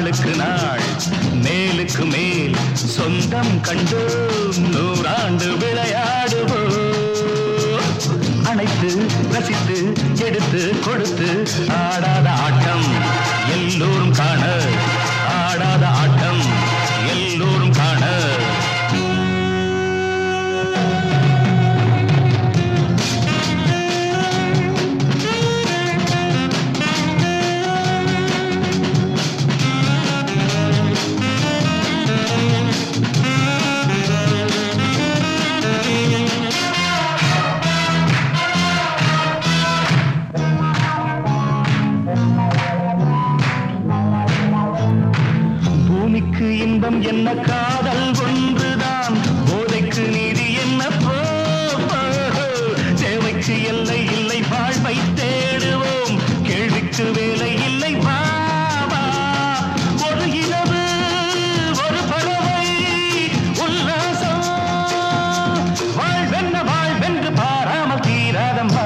நாளுக்கு நாள் மேலுக்கு மேல் சொந்தம் கண்டு நூறாண்டு விளையாடுவோம் அணைத்து ரசித்து எடுத்து கொடுத்து ஆடாத ஆட்டம் எல்லோரும் காண ஆடாத ஆட்டம் எல்லோரும் காண பூமிக்கு இன்பம் என்ன காதல் ஒன்றுதான் போதைக்கு நீதி என்ன போ போ. தேவைக்கு எல்லை இல்லை வாழ்வை தேடுவோம் கேள்விக்கு வேலை இல்லை வா வா. ஒரு இரவு ஒரு பறவை உல்லாசம் வாழ்வென்ன வாழ்வென்று பாராமல் தீராதம்மா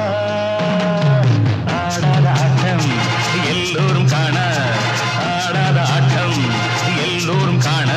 ஆடாத ஆட்டம் எல்லோரும் காண ஆடாத ஆட்டம் எல்லோரும் காண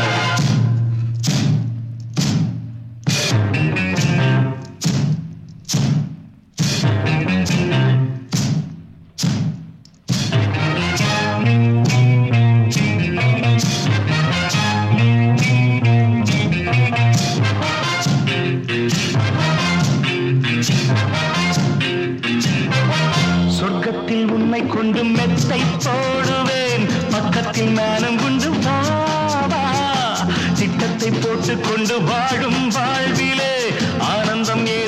சொர்க்கத்தில் உன்னை கொண்டு மெத்தை போடுவேன் பக்கத்தில் நானும் கொண்டு வா வா. திட்டத்தை போட்டுக் கொண்டு வாழும் வாழ்விலே ஆனந்தம் ஏது